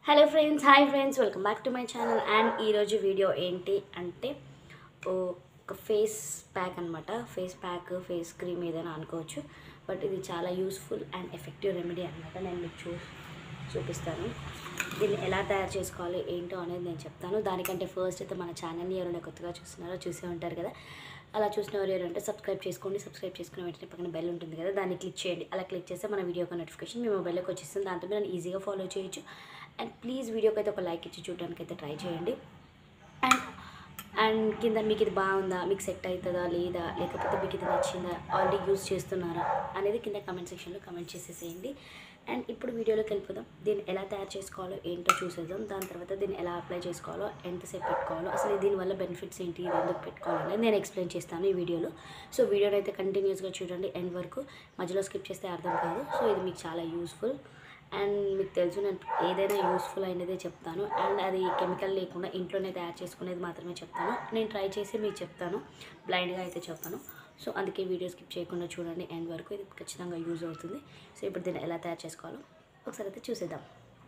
hello friends hi friends welcome back to my channel and ఈరోజు video ఏంటి అంటే ఓ ఒక ఫేస్ ప్యాక్ అనమాట ఫేస్ ప్యాక్ ఫేస్ క్రీమ్ ఏదైనా అనుకోవచ్చు బట్ ఇది చాలా యూస్ఫుల్ అండ్ ఎఫెక్టివ్ రెమెడీ అనమాట నేను మీకు చూ చూపిస్తాను దీన్ని ఎలా తయారు చేసుకోవాలి ఏంటో అనేది నేను చెప్తాను దానికంటే ఫస్ట్ అయితే మన ఛానల్ని ఎవరైనా కొత్తగా చూస్తున్నారో చూసే ఉంటారు కదా అలా చూసిన వారు ఎవరంటే సబ్స్క్రైబ్ చేసుకోండి సబ్స్క్రైబ్ చేసుకున్న వెంటనే పక్కన బెల్ ఉంటుంది కదా దాన్ని క్లిక్ చేయండి అలా క్లిక్ చేస్తే మన వీడియో ఒక నోటిఫికేషన్ మీ మొబైల్లోకి వచ్చేస్తుంది దాంతో మీరు ఈజీగా ఫాలో చేయొచ్చు అండ్ ప్లీజ్ వీడియోకి అయితే ఒక లైక్ ఇచ్చి చూడడానికి అయితే ట్రై చేయండి అండ్ అండ్ కింద మీకు ఇది బాగుందా మీకు సెట్ అవుతుందా లేదా లేకపోతే మీకు ఇది నచ్చిందా ఆల్రెడీ యూస్ చేస్తున్నారా అనేది కింద కమెంట్ సెక్షన్లో కమెంట్ చేసేసేయండి అండ్ ఇప్పుడు వీడియోలోకి వెళ్ళిపోదాం దీన్ని ఎలా తయారు చేసుకోవాలో ఏంటో చూసేద్దాం దాని తర్వాత దీన్ని ఎలా అప్లై చేసుకోవాలో ఎంతసేపు పెట్టుకోవాలో అసలు దీనివల్ల బెనిఫిట్స్ ఏంటి ఇది ఎందుకు పెట్టుకోవాలో అనేది నేను ఎక్స్ప్లెయిన్ చేస్తాను ఈ వీడియోలో సో వీడియోని అయితే కంటిన్యూస్గా చూడండి ఎండ్ వరకు మధ్యలో స్కిప్ చేస్తే అర్థం కాదు సో ఇది మీకు చాలా యూస్ఫుల్ అండ్ మీకు తెలుసు నేను ఏదైనా యూస్ఫుల్ అయినదే చెప్తాను అండ్ అది కెమికల్ లేకుండా ఇంట్లోనే తయారు చేసుకునేది మాత్రమే చెప్తాను నేను ట్రై చేసి మీకు చెప్తాను బ్లైండ్గా అయితే చెప్తాను సో అందుకే వీడియో స్కిప్ చేయకుండా చూడండి ఎండ్ వరకు ఇది ఖచ్చితంగా యూజ్ అవుతుంది సో ఇప్పుడు దీన్ని ఎలా తయారు చేసుకోవాలో ఒకసారి అయితే చూసేద్దాం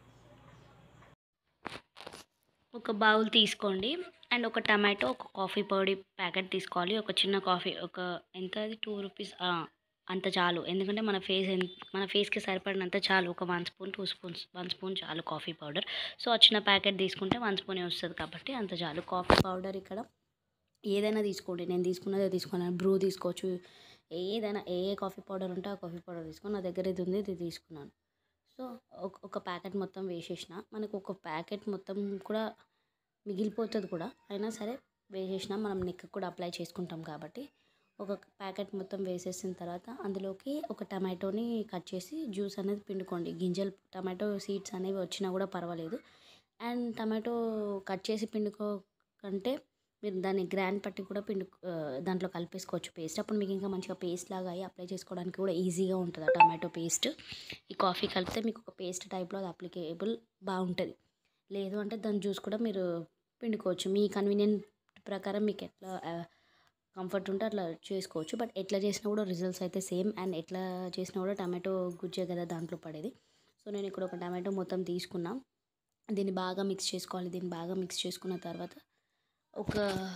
ఒక బౌల్ తీసుకోండి అండ్ ఒక టమాటో ఒక కాఫీ పొడి ప్యాకెట్ తీసుకోవాలి ఒక చిన్న కాఫీ ఒక ఎంత అది టూ రూపీస్ అంత చాలు ఎందుకంటే మన ఫేస్ మన ఫేస్కి సరిపడినంత చాలు ఒక one spoon two spoons one spoon చాలు కాఫీ పౌడర్ సో ఆ చిన్న ప్యాకెట్ తీసుకుంటే వన్ స్పూనే వస్తుంది కాబట్టి అంత చాలు కాఫీ పౌడర్ ఇక్కడ ఏదైనా తీసుకోండి నేను తీసుకున్నదే తీసుకున్నాను బ్రూ తీసుకోవచ్చు ఏదైనా ఏ ఏ కాఫీ పౌడర్ ఉంటే ఆ కాఫీ పౌడర్ తీసుకొని నా దగ్గర ఇది ఉంది ఇది తీసుకున్నాను సో ఒక ఒక ప్యాకెట్ మొత్తం వేసేసిన మనకు ఒక ప్యాకెట్ మొత్తం కూడా మిగిలిపోతుంది కూడా అయినా సరే వేసేసిన మనం నెక్ కూడా అప్లై చేసుకుంటాం కాబట్టి ఒక ప్యాకెట్ మొత్తం వేసేసిన తర్వాత అందులోకి ఒక టమాటోని కట్ చేసి జ్యూస్ అనేది పిండుకోండి గింజలు టమాటో సీడ్స్ అనేవి వచ్చినా కూడా పర్వాలేదు అండ్ టమాటో కట్ చేసి పిండుకో కంటే మీరు దాన్ని గ్రాండ్ పట్టి కూడా పిండు దాంట్లో కలిపేసుకోవచ్చు పేస్ట్ అప్పుడు మీకు ఇంకా మంచిగా పేస్ట్ లాగా అయ్యి అప్లై చేసుకోవడానికి కూడా ఈజీగా ఉంటుంది ఆ టమాటో పేస్ట్ ఈ కాఫీ కలిపితే మీకు ఒక పేస్ట్ టైప్లో అది అప్లికేబుల్ బాగుంటుంది లేదు అంటే దాని జ్యూస్ కూడా మీరు పిండుకోవచ్చు మీ కన్వీనియంట్ ప్రకారం మీకు ఎట్లా కంఫర్ట్ ఉంటే అట్లా చేసుకోవచ్చు బట్ ఎట్లా చేసినా కూడా రిజల్ట్స్ అయితే సేమ్ అండ్ ఎట్లా చేసినా కూడా టమాటో గుజ్జే కదా దాంట్లో పడేది సో నేను ఇక్కడ ఒక టమాటో మొత్తం తీసుకున్నా దీన్ని బాగా మిక్స్ చేసుకోవాలి దీన్ని బాగా మిక్స్ చేసుకున్న తర్వాత ఒక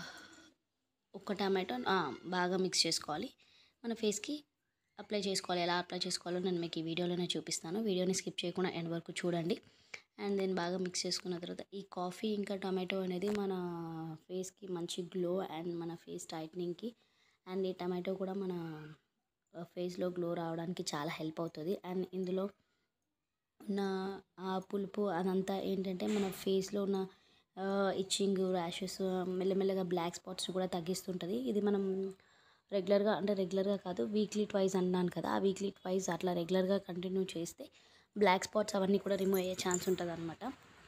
ఒక టమాటో బాగా మిక్స్ చేసుకోవాలి మన ఫేస్కి అప్లై చేసుకోవాలి ఎలా అప్లై చేసుకోవాలో నేను మీకు ఈ వీడియోలోనే చూపిస్తాను వీడియోని స్కిప్ చేయకుండా ఎండ్ వరకు చూడండి అండ్ దెన్ బాగా మిక్స్ చేసుకున్న తర్వాత ఈ కాఫీ ఇంకా టమాటో అనేది మన ఫేస్కి మంచి గ్లో అండ్ మన ఫేస్ టైట్నింగ్కి అండ్ ఈ టమాటో కూడా మన ఫేస్లో గ్లో రావడానికి చాలా హెల్ప్ అవుతుంది అండ్ ఇందులో ఉన్న ఆ పులుపు అదంతా ఏంటంటే మన ఫేస్లో ఉన్న ఇచ్చింగ్ ర్యాషెస్ మెల్లమెల్లగా బ్లాక్ స్పాట్స్ కూడా తగ్గిస్తుంటుంది ఇది మనం రెగ్యులర్గా అంటే రెగ్యులర్గా కాదు వీక్లీ ట్వైస్ అన్నాను కదా ఆ వీక్లీ ట్వైస్ అట్లా రెగ్యులర్గా కంటిన్యూ చేస్తే బ్లాక్ స్పాట్స్ అవన్నీ కూడా రిమూవ్ అయ్యే ఛాన్స్ ఉంటుంది అనమాట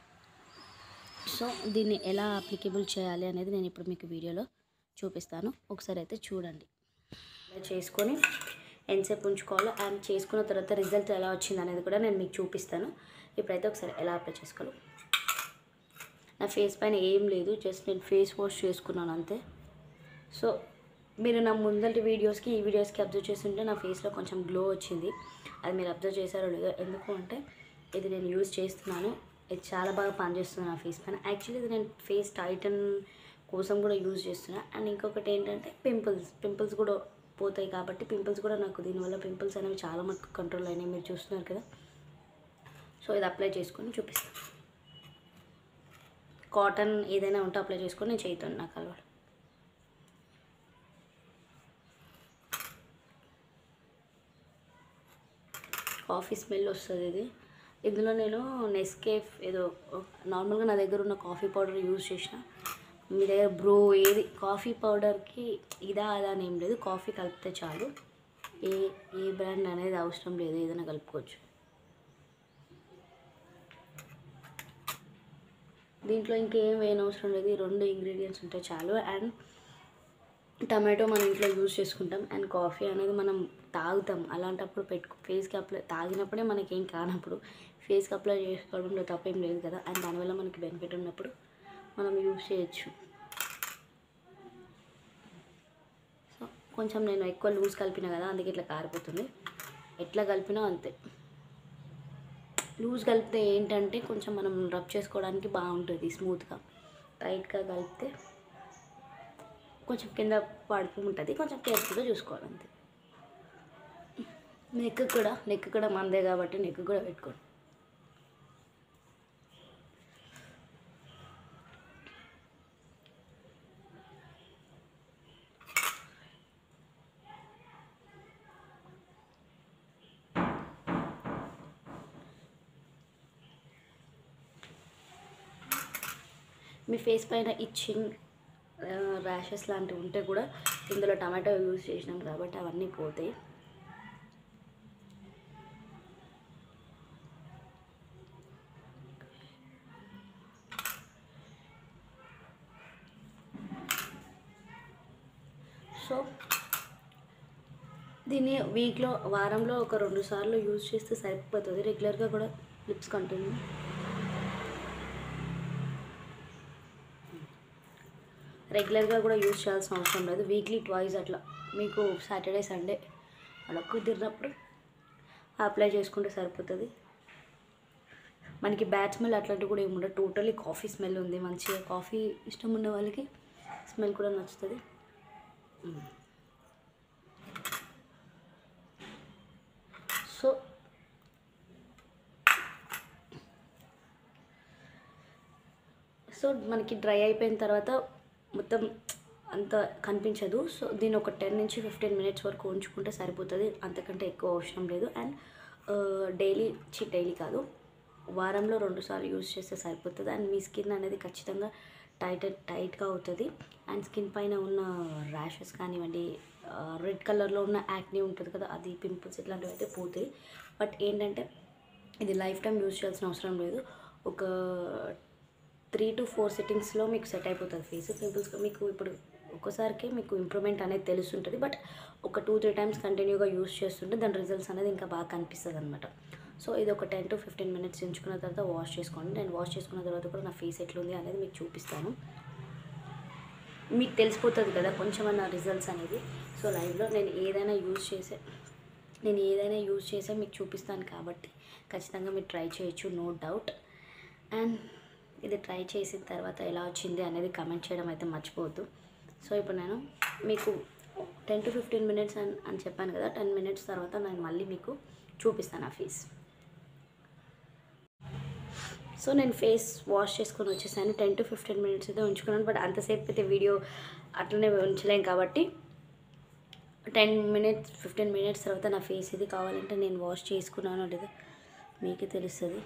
సో దీన్ని ఎలా అప్లికేబుల్ చేయాలి అనేది నేను ఇప్పుడు మీకు వీడియోలో చూపిస్తాను ఒకసారి అయితే చూడండి ఇలా చేసుకొని ఎంతసేపు ఉంచుకోవాలో అండ్ చేసుకున్న తర్వాత రిజల్ట్ ఎలా వచ్చింది అనేది కూడా నేను మీకు చూపిస్తాను ఇప్పుడైతే ఒకసారి ఎలా అప్లై చేసుకోవాలి నా ఫేస్ పైన ఏం లేదు జస్ట్ నేను ఫేస్ వాష్ చేసుకున్నాను అంతే సో మీరు నా ముందటి వీడియోస్కి ఈ వీడియోస్కి అబ్జర్వ్ చేస్తుంటే నా ఫేస్లో కొంచెం గ్లో వచ్చింది అది మీరు అబ్జర్వ్ చేశారో లేదో ఎందుకు అంటే ఇది నేను యూజ్ చేస్తున్నాను ఇది చాలా బాగా పనిచేస్తుంది నా ఫేస్ పైన యాక్చువల్లీ ఇది నేను ఫేస్ టైటన్ కోసం కూడా యూజ్ చేస్తున్నా అండ్ ఇంకొకటి ఏంటంటే పింపుల్స్ పింపుల్స్ కూడా పోతాయి కాబట్టి పింపుల్స్ కూడా నాకు దీనివల్ల పింపుల్స్ అనేవి చాలా మటుకు కంట్రోల్ అయినాయి మీరు చూస్తున్నారు కదా సో ఇది అప్లై చేసుకొని చూపిస్తాను కాటన్ ఏదైనా ఉంటే అప్లై చేసుకొని నేను చేస్తాను నాకు అలవాటు కాఫీ స్మెల్ వస్తుంది ఇది ఇందులో నేను నెస్కేఫ్ ఏదో నార్మల్గా నా దగ్గర ఉన్న కాఫీ పౌడర్ యూజ్ చేసిన మీ దగ్గర బ్రో ఏది కాఫీ పౌడర్కి ఇదా అదా అని ఏం లేదు కాఫీ కలిపితే చాలు ఏ ఏ బ్రాండ్ అనేది అవసరం లేదు ఏదైనా కలుపుకోవచ్చు దీంట్లో ఇంకేం వేయని అవసరం లేదు ఈ రెండు ఇంగ్రీడియంట్స్ ఉంటే చాలు అండ్ టమాటో మనం ఇంట్లో యూజ్ చేసుకుంటాం అండ్ కాఫీ అనేది మనం తాగుతాం అలాంటప్పుడు పెట్టుకు ఫేస్కి అప్లై తాగినప్పుడే మనకి ఏం కానప్పుడు ఫేస్కి అప్లై చేసుకోవడంలో తప్పేం లేదు కదా అండ్ దానివల్ల మనకి బెనిఫిట్ ఉన్నప్పుడు మనం యూజ్ చేయొచ్చు సో కొంచెం నేను ఎక్కువ లూజ్ కలిపిన కదా అందుకే ఇట్లా కారిపోతుంది ఎట్లా కలిపినా అంతే లూజ్ కలిపితే ఏంటంటే కొంచెం మనం రబ్ చేసుకోవడానికి బాగుంటుంది స్మూత్గా టైట్గా కలిపితే కొంచెం కింద పడుతూ ఉంటుంది కొంచెం కేర్ఫుల్గా చూసుకోవాలి అంతే నెక్ కూడా నెక్ కూడా మందే కాబట్టి నెక్ కూడా పెట్టుకోండి మీ ఫేస్ పైన ఇచ్చింగ్ ర్యాషెస్ లాంటివి ఉంటే కూడా ఇందులో టమాటో యూజ్ చేసినాం కాబట్టి అవన్నీ పోతాయి సో దీన్ని వీక్లో వారంలో ఒక రెండు సార్లు యూజ్ చేస్తే సరిపోతుంది రెగ్యులర్గా కూడా లిప్స్ కంటిన్యూ రెగ్యులర్గా కూడా యూజ్ చేయాల్సిన అవసరం లేదు వీక్లీ ట్వైస్ అట్లా మీకు సాటర్డే సండే అలా కుదిరినప్పుడు అప్లై చేసుకుంటే సరిపోతుంది మనకి బ్యాడ్ స్మెల్ అట్లాంటివి కూడా ఏముండదు టోటలీ కాఫీ స్మెల్ ఉంది మంచిగా కాఫీ ఇష్టం ఉన్న వాళ్ళకి స్మెల్ కూడా నచ్చుతుంది సో సో మనకి డ్రై అయిపోయిన తర్వాత మొత్తం అంత కనిపించదు సో దీన్ని ఒక టెన్ నుంచి ఫిఫ్టీన్ మినిట్స్ వరకు ఉంచుకుంటే సరిపోతుంది అంతకంటే ఎక్కువ అవసరం లేదు అండ్ డైలీ చి డైలీ కాదు వారంలో రెండు సార్లు యూజ్ చేస్తే సరిపోతుంది అండ్ మీ స్కిన్ అనేది ఖచ్చితంగా టైట్ టైట్గా అవుతుంది అండ్ స్కిన్ పైన ఉన్న ర్యాషెస్ కానివ్వండి రెడ్ కలర్లో ఉన్న యాక్నీ ఉంటుంది కదా అది పింపుల్స్ ఇట్లాంటివి అయితే పోతాయి బట్ ఏంటంటే ఇది లైఫ్ టైం యూజ్ చేయాల్సిన అవసరం లేదు ఒక త్రీ టు ఫోర్ సెట్టింగ్స్లో మీకు సెట్ అయిపోతుంది ఫేస్ పింపుల్స్ మీకు ఇప్పుడు ఒక్కసారికి మీకు ఇంప్రూవ్మెంట్ అనేది తెలుస్తుంటుంది బట్ ఒక టూ త్రీ టైమ్స్ కంటిన్యూగా యూస్ చేస్తుంటే దాని రిజల్ట్స్ అనేది ఇంకా బాగా కనిపిస్తుంది అనమాట సో ఇది ఒక టెన్ టు ఫిఫ్టీన్ మినిట్స్ ఉంచుకున్న తర్వాత వాష్ చేసుకోండి నేను వాష్ చేసుకున్న తర్వాత కూడా నా ఫేస్ ఎట్లుంది అనేది మీకు చూపిస్తాను మీకు తెలిసిపోతుంది కదా కొంచెం నా రిజల్ట్స్ అనేది సో లైవ్లో నేను ఏదైనా యూజ్ చేసే నేను ఏదైనా యూజ్ చేసే మీకు చూపిస్తాను కాబట్టి ఖచ్చితంగా మీరు ట్రై చేయొచ్చు నో డౌట్ అండ్ ఇది ట్రై చేసిన తర్వాత ఎలా వచ్చింది అనేది కమెంట్ చేయడం అయితే మర్చిపోవద్దు సో ఇప్పుడు నేను మీకు టెన్ టు ఫిఫ్టీన్ మినిట్స్ అని అని చెప్పాను కదా టెన్ మినిట్స్ తర్వాత నేను మళ్ళీ మీకు చూపిస్తాను ఆ ఫేస్ సో నేను ఫేస్ వాష్ చేసుకొని వచ్చేసాను టెన్ టు ఫిఫ్టీన్ మినిట్స్ అయితే ఉంచుకున్నాను బట్ అంతసేపు అయితే వీడియో అట్లనే ఉంచలేం కాబట్టి టెన్ మినిట్స్ ఫిఫ్టీన్ మినిట్స్ తర్వాత నా ఫేస్ ఇది కావాలంటే నేను వాష్ చేసుకున్నాను లేదా మీకే తెలుస్తుంది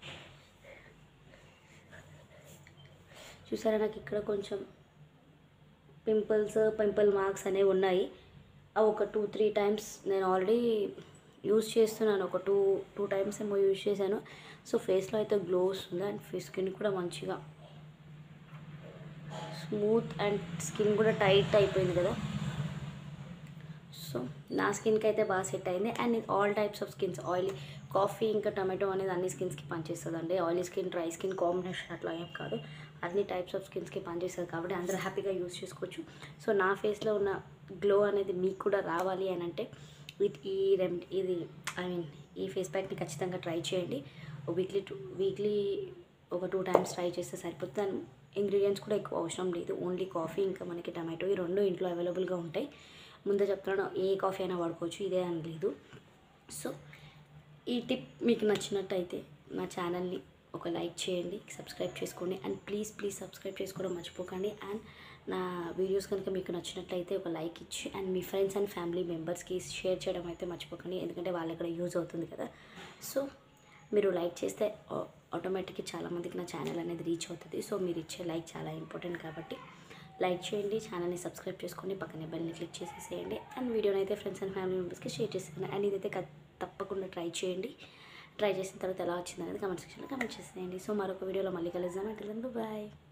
చూసారా నాకు ఇక్కడ కొంచెం పింపుల్స్ పింపుల్ మార్క్స్ అనేవి ఉన్నాయి అవి ఒక టూ త్రీ టైమ్స్ నేను ఆల్రెడీ యూస్ చేస్తున్నాను ఒక టూ టూ టైమ్స్ ఏమో యూస్ చేశాను సో ఫేస్లో అయితే గ్లో వస్తుంది అండ్ ఫేస్ స్కిన్ కూడా మంచిగా స్మూత్ అండ్ స్కిన్ కూడా టైట్ అయిపోయింది కదా సో నా స్కిన్కి అయితే బాగా సెట్ అయింది అండ్ ఇది all types of skins oily coffee ఇంకా టమాటో అనేది అన్ని స్కిన్స్కి పనిచేస్తుంది అండి oily skin dry skin combination అట్లా ఏం కాదు అన్ని టైప్స్ ఆఫ్ స్కిన్స్కి పనిచేస్తుంది కాబట్టి అందరూ హ్యాపీగా యూస్ చేసుకోవచ్చు సో నా ఫేస్లో ఉన్న గ్లో అనేది మీకు కూడా రావాలి అని అంటే విత్ ఈ రెమెడీ ఇది ఐ మీన్ ఈ ఫేస్ ప్యాక్ని ఖచ్చితంగా ట్రై చేయండి వీక్లీ టూ వీక్లీ ఒక టూ టైమ్స్ ట్రై చేస్తే సరిపోతుంది దాని ఇంగ్రీడియంట్స్ కూడా ఎక్కువ అవసరం లేదు ఓన్లీ కాఫీ ఇంకా మనకి టమాటో ఈ రెండు ఇంట్లో అవైలబుల్గా ఉంటాయి ముందే చెప్తున్నాను ఏ కాఫీ అయినా వాడుకోవచ్చు ఇదే అని లేదు సో ఈ టిప్ మీకు నచ్చినట్టయితే నా ఛానల్ని ఒక లైక్ చేయండి సబ్స్క్రైబ్ చేసుకోండి అండ్ ప్లీజ్ ప్లీజ్ సబ్స్క్రైబ్ చేసుకోవడం మర్చిపోకండి అండ్ నా వీడియోస్ కనుక మీకు నచ్చినట్లయితే ఒక లైక్ ఇచ్చి అండ్ మీ ఫ్రెండ్స్ అండ్ ఫ్యామిలీ మెంబర్స్కి షేర్ చేయడం అయితే మర్చిపోకండి ఎందుకంటే వాళ్ళకి కూడా యూజ్ అవుతుంది కదా సో మీరు లైక్ చేస్తే ఆటోమేటిక్గా చాలామందికి నా ఛానల్ అనేది రీచ్ అవుతుంది సో మీరు ఇచ్చే లైక్ చాలా ఇంపార్టెంట్ కాబట్టి లైక్ చేయండి ఛానల్ని సబ్స్క్రైబ్ చేసుకొని పక్కనే బెల్ని క్లిక్ చేసేసేయండి అండ్ వీడియోని అయితే ఫ్రెండ్స్ అండ్ ఫ్యామిలీ మెంబర్స్కి షేర్ చేసేయండి అండ్ ఇదైతే క- తప్పకుండా ట్రై చేయండి ట్రై చేసిన తర్వాత ఎలా వచ్చింది అనేది కమెంట్ సెక్షన్లో కమెంట్ చేసేయండి సో మరొక వీడియోలో మళ్ళీ కలుద్దాం అంటే బాయ్